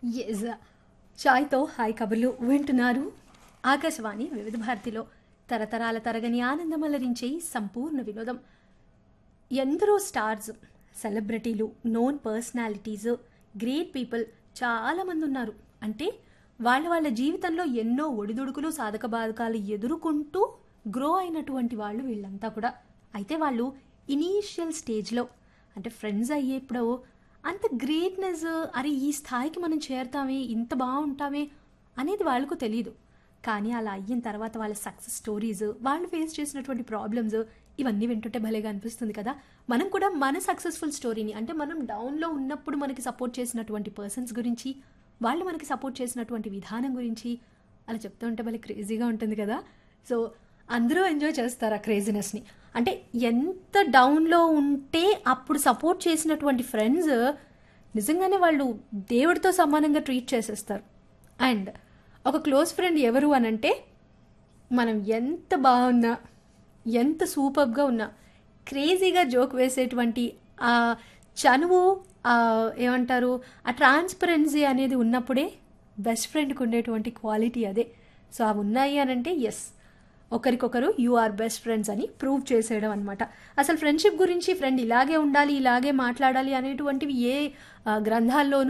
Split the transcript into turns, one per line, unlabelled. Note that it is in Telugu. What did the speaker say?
ఎస్ చాయ్తో హాయ్ కబుర్లు వింటున్నారు ఆకాశవాణి వివిధ భారతిలో తరతరాల తరగని ఆనందం అలరించే సంపూర్ణ వినోదం ఎందరో స్టార్స్ సెలబ్రిటీలు నోన్ పర్సనాలిటీస్ గ్రేట్ పీపుల్ చాలామంది ఉన్నారు అంటే వాళ్ళ వాళ్ళ జీవితంలో ఎన్నో ఒడిదుడుకులు సాధక బాధకాలు ఎదుర్కొంటూ గ్రో అయినటువంటి వాళ్ళు వీళ్ళంతా కూడా అయితే వాళ్ళు ఇనీషియల్ స్టేజ్లో అంటే ఫ్రెండ్స్ అయ్యేప్పుడు అంత గ్రేట్నెస్ అరే ఈ స్థాయికి మనం చేరుతామే ఇంత బాగుంటామే అనేది వాళ్ళకు తెలియదు కానీ అలా అయిన తర్వాత వాళ్ళ సక్సెస్ స్టోరీస్ వాళ్ళు ఫేస్ చేసినటువంటి ప్రాబ్లమ్స్ ఇవన్నీ వింటుంటే భలేగా అనిపిస్తుంది కదా మనం కూడా మన సక్సెస్ఫుల్ స్టోరీని అంటే మనం డౌన్లో ఉన్నప్పుడు మనకి సపోర్ట్ చేసినటువంటి పర్సన్స్ గురించి వాళ్ళు మనకి సపోర్ట్ చేసినటువంటి విధానం గురించి అలా చెప్తూ ఉంటే భలే క్రేజీగా ఉంటుంది కదా సో అందరూ ఎంజాయ్ చేస్తారు ఆ క్రేజీనెస్ని అంటే ఎంత డౌన్లో ఉంటే అప్పుడు సపోర్ట్ చేసినటువంటి ఫ్రెండ్స్ నిజంగానే వాళ్ళు దేవుడితో సమానంగా ట్రీట్ చేసేస్తారు అండ్ ఒక క్లోజ్ ఫ్రెండ్ ఎవరు అని అంటే మనం ఎంత బాగున్నా ఎంత సూపర్గా ఉన్నా క్రేజీగా జోక్ వేసేటువంటి ఆ చనువు ఆ ఏమంటారు ఆ ట్రాన్స్పరెన్సీ అనేది ఉన్నప్పుడే బెస్ట్ ఫ్రెండ్కి ఉండేటువంటి క్వాలిటీ అదే సో అవి ఉన్నాయి అని అంటే ఎస్ ఒకరికొకరు యు ఆర్ బెస్ట్ ఫ్రెండ్స్ అని ప్రూవ్ చేసేయడం అనమాట అసలు ఫ్రెండ్షిప్ గురించి ఫ్రెండ్ ఇలాగే ఉండాలి ఇలాగే మాట్లాడాలి అనేటువంటివి ఏ ఆ, గ్రంథాల్లోనూ